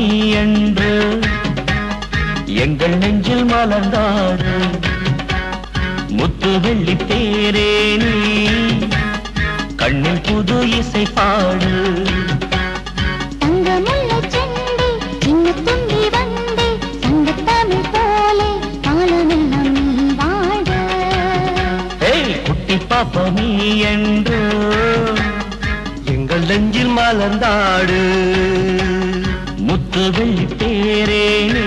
நீ என்று எங்கள் நெஞ்சில் மலர்ந்தாடு முத்து வெள்ளி தேரே நீ கண்ணில் புது இசை பாடு தங்க முல்லை செண்டு சின்ன தும்பி வண்டு சங்கத்தமிழ் போலே காலமெல்லாம் நீ வாழ ஏய் குட்டி பாப்பா நீ என்று எங்கள் நெஞ்சில் மலர்ந்தாடு முத்து வெள்ளி தேரே நீ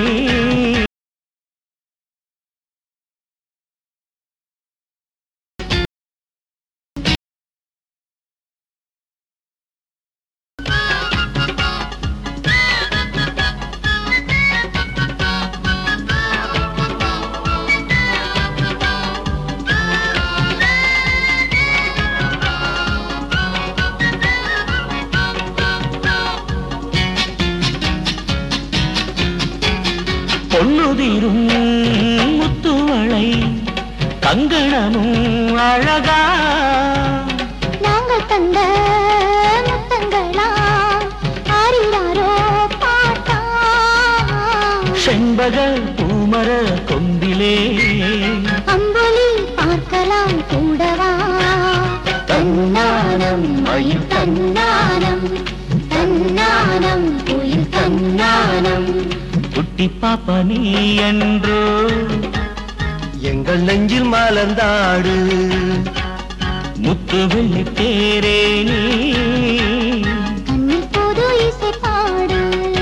பொன்னுதிரும் முத்துவளை கங்கணமும் அழகா நாங்கள் தந்த முத்தங்களா ஆரிடாரோ பாட்டா செண்பக பூமர கொம்பிலே அம்புலி பார்க்கலாம் கூடவா தன்னானம் மயில் தன்னானம் தன்னானம் குயில் தன்னானம் குட்டி பாப்பா நீ என்றோ எங்கள் நெஞ்சில் மலர்ந்தாடு முத்து வெள்ளி தேரே நீ கண்ணில் புது இசை பாடு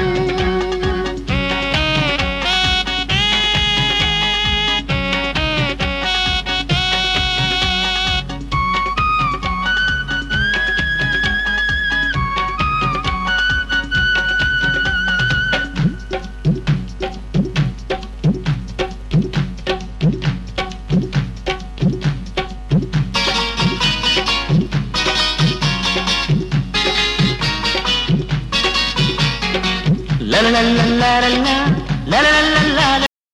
லலலலலலலா, லலலலலலலா,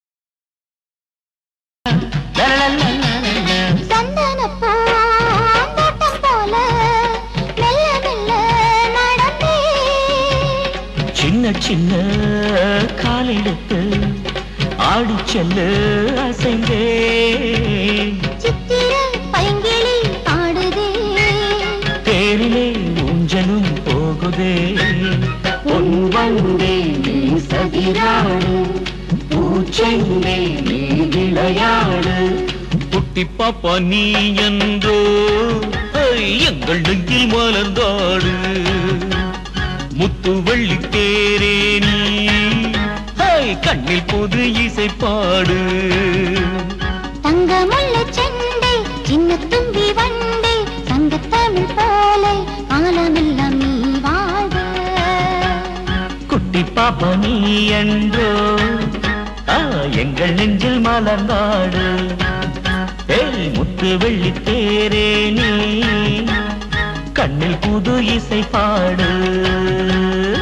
லலலலலலலா. சந்தன பூந்தோட்டம் போல மெல்ல மெல்ல நடந்தே சின்ன சின்ன காலெடுத்து ஆடி செல்லு அசைந்தே சித்திர பைங்கிளி பாடுதே தேரிலே ஊஞ்சலும் போகுதே பொன் வந்தே நீ சதிராடு பூச்செந்தே நீ விளையாடு குட்டி பாப்பா நீ என்றோ ஐ, எங்கள் நெஞ்சில் மலர்ந்தாடு முத்து வெள்ளி தேரே நீ ஐ, கண்ணில் புது இசை பாடு தங்க முல்லை செண்டை சின்ன தும்பி வண்டை சங்கத்தமிழ் போல காலமெல்லாம் நீ வாழ்க குட்டி பாப்பா நீ என்றோ ஆ, எங்கள் நெஞ்சில் மலர்ந்தாடு ஏய் முத்து வெள்ளி தேரே நீ கண்ணில் புது இசை பாடு